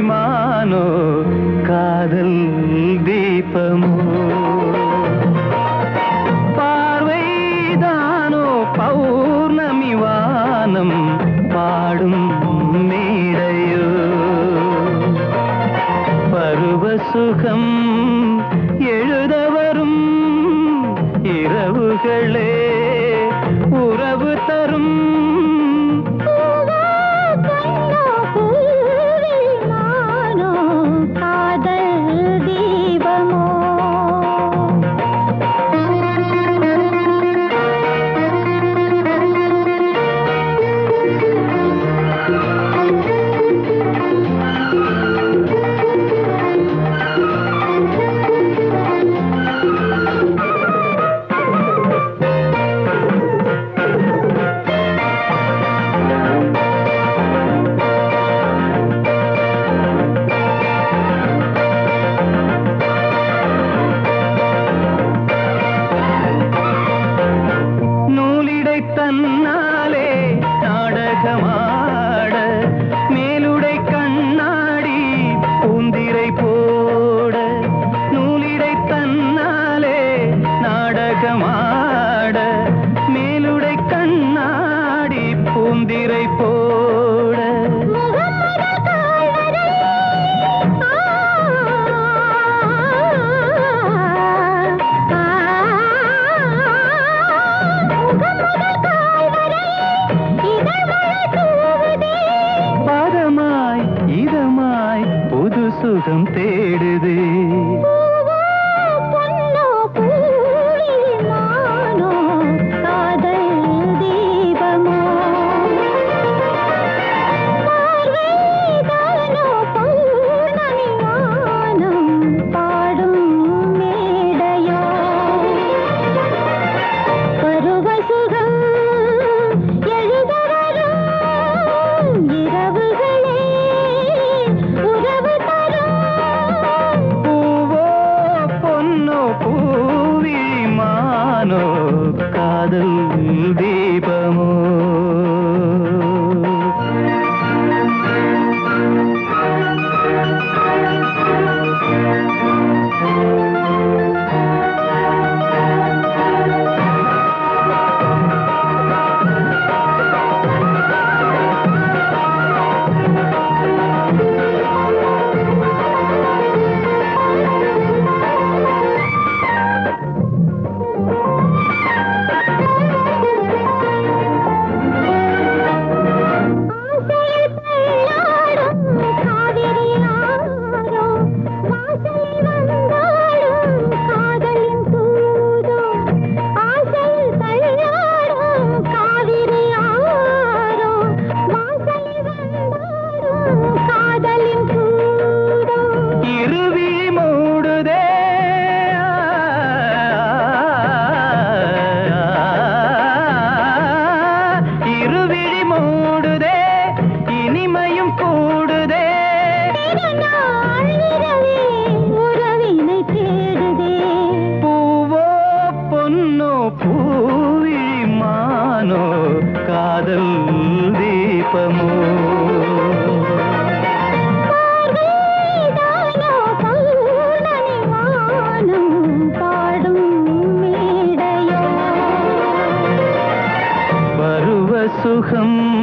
மானோ காதல் தீபமோ பார்வைதானோ பௌர்ணமி வானம் பாடும் மேடையோ பருவ சுகம் எழுத வரும் இரவுகளே உறவு தரும் காதல் தீபமோ நூலிடை தன்னாலே நாடகமாட மேலுடை கண்ணாடி பூந்திரை போட நூலிடை தன்னாலே நாடகமாட மேலுடை கண்ணாடி பூந்திரை போட பதமாய் இதமாய் புது சுகம் தேடுது காதல் தீபமோ பார்வைதானோ பௌர்ணமி வானம் பாடும் மேடையோ பருவ சுகம் எழுத வரும் இரவுகளே உறவு தரும் பூவோ பொன்னோ பூவி மானோ காதல் தீபமோ ஆசையில் தள்ளாடும் காவிரி ஆரோ வாசலில் வந்தாடும் காதலின் தூதோ ஆசையில் தள்ளாடும் காவிரி ஆரோ வாசலில் வந்தாடும் காதலின் தூதோ இருவி மூடுதே இருவிழி மூடுதே இனிமையும் கூடுதே திருநாள் இரவே உறவினை தேடுதே பூவோ பொன்னோ பூவிழி மானோ காதல் தீபமோ பார்வைதானோ பௌர்ணமி வானம் பாடும் மேடையோ பருவ சுகம்